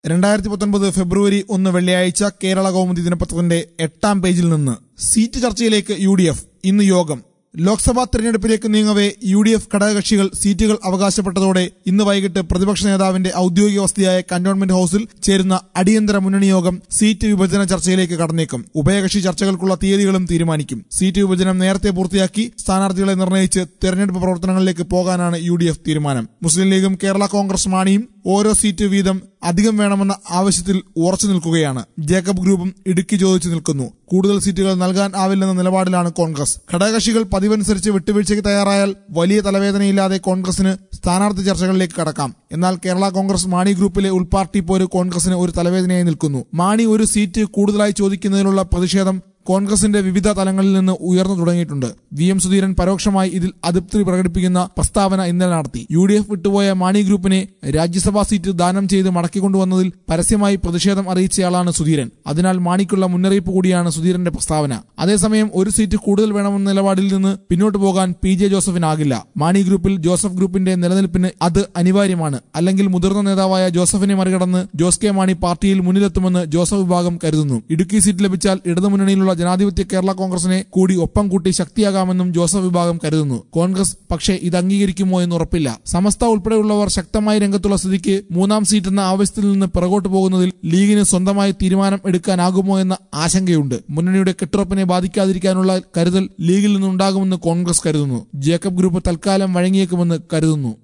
രണ്ടായിരത്തി പത്തൊൻപത് ഫെബ്രുവരി ഒന്ന് വെള്ളിയാഴ്ച കേരള കൗമുദി ദിനപത്രത്തിന്റെ എട്ടാം പേജിൽ നിന്ന് സീറ്റ് ചർച്ചയിലേക്ക് യു ഡി എഫ് ഇന്ന് യോഗം ലോക്സഭാ തെരഞ്ഞെടുപ്പിലേക്ക് നീങ്ങവേ യു ഡി എഫ് ഘടകകക്ഷികൾ സീറ്റുകൾ അവകാശപ്പെട്ടതോടെ ഇന്ന് വൈകിട്ട് പ്രതിപക്ഷ നേതാവിന്റെ ഔദ്യോഗിക വസതിയായ കന്റോൺമെന്റ് ഹൌസിൽ ചേരുന്ന അടിയന്തര മുന്നണി യോഗം സീറ്റ് വിഭജന ചർച്ചയിലേക്ക് കടന്നേക്കും ഉഭയകക്ഷി ചർച്ചകൾക്കുള്ള തീയതികളും തീരുമാനിക്കും സീറ്റ് വിഭജനം നേരത്തെ പൂർത്തിയാക്കി സ്ഥാനാർത്ഥികളെ നിർണയിച്ച് തെരഞ്ഞെടുപ്പ് പ്രവർത്തനങ്ങളിലേക്ക് പോകാനാണ് യു ഡി എഫ് തീരുമാനം മുസ്ലിം ലീഗും കേരള കോൺഗ്രസ് മാണിയും ഓരോ സീറ്റ് വീതം അധികം വേണമെന്ന ആവശ്യത്തിൽ ഉറച്ചു നിൽക്കുകയാണ് ജേക്കബ് ഗ്രൂപ്പും ഇടുക്കി ചോദിച്ചു നിൽക്കുന്നു കൂടുതൽ സീറ്റുകൾ നൽകാൻ ആവില്ലെന്ന നിലപാടിലാണ് കോൺഗ്രസ് ഘടകകക്ഷികൾ പതിവനുസരിച്ച് വിട്ടുവീഴ്ചയ്ക്ക് തയ്യാറായാൽ വലിയ തലവേദനയില്ലാതെ കോൺഗ്രസിന് സ്ഥാനാർത്ഥി ചർച്ചകളിലേക്ക് കടക്കാം എന്നാൽ കേരള കോൺഗ്രസ് മാണി ഗ്രൂപ്പിലെ ഉൾപാർട്ടി പോര് കോൺഗ്രസിന് ഒരു തലവേദനയായി നിൽക്കുന്നു മാണി ഒരു സീറ്റ് കൂടുതലായി ചോദിക്കുന്നതിനുള്ള പ്രതിഷേധം കോൺഗ്രസിന്റെ വിവിധ തലങ്ങളിൽ നിന്ന് ഉയർന്നു തുടങ്ങിയിട്ടുണ്ട് വി എം സുധീരൻ പരോക്ഷമായി ഇതിൽ അതൃപ്തി പ്രകടിപ്പിക്കുന്ന പ്രസ്താവന ഇന്നലെ നടത്തി യു ഡി എഫ് വിട്ടുപോയ മാണി ഗ്രൂപ്പിനെ രാജ്യസഭാ സീറ്റ് ദാനം ചെയ്ത് മടക്കിക്കൊണ്ടുവന്നതിൽ പരസ്യമായി പ്രതിഷേധം അറിയിച്ചയാളാണ് സുധീരൻ അതിനാൽ മാണിക്കുള്ള മുന്നറിയിപ്പ് കൂടിയാണ് സുധീരന്റെ പ്രസ്താവന അതേസമയം ഒരു സീറ്റ് കൂടുതൽ വേണമെന്ന നിലപാടിൽ നിന്ന് പിന്നോട്ട് പോകാൻ പി ജെ ജോസഫിനാകില്ല മാണി ഗ്രൂപ്പിൽ ജോസഫ് ഗ്രൂപ്പിന്റെ നിലനിൽപ്പിന് അത് അനിവാര്യമാണ് അല്ലെങ്കിൽ മുതിർന്ന നേതാവായ ജോസഫിനെ മറികടന്ന് ജോസ് കെ മാണി പാർട്ടിയിൽ മുന്നിലെത്തുമെന്ന് ജോസഫ് വിഭാഗം കരുതുന്നു ഇടുക്കി സീറ്റ് ലഭിച്ചാൽ ഇടതുമുന്നണിയിലുള്ള ജനാധിപത്യ കേരള കോൺഗ്രസിനെ കൂടി ഒപ്പം കൂട്ടി ശക്തിയാകാമെന്നും ജോസഫ് വിഭാഗം കരുതുന്നു കോൺഗ്രസ് പക്ഷേ ഇത് അംഗീകരിക്കുമോ എന്ന് ഉറപ്പില്ല സമസ്ത ഉൾപ്പെടെയുള്ളവർ ശക്തമായി രംഗത്തുള്ള സ്ഥിതിക്ക് മൂന്നാം സീറ്റ് എന്ന ആവശ്യത്തിൽ നിന്ന് പിറകോട്ട് പോകുന്നതിൽ ലീഗിന് സ്വന്തമായി തീരുമാനം എടുക്കാനാകുമോ എന്ന ആശങ്കയുണ്ട് മുന്നണിയുടെ കെട്ടുറപ്പിനെ ബാധിക്കാതിരിക്കാനുള്ള കരുതൽ ലീഗിൽ നിന്നുണ്ടാകുമെന്ന് കോൺഗ്രസ് കരുതുന്നു ജേക്കബ് ഗ്രൂപ്പ് തൽക്കാലം വഴങ്ങിയേക്കുമെന്ന് കരുതുന്നു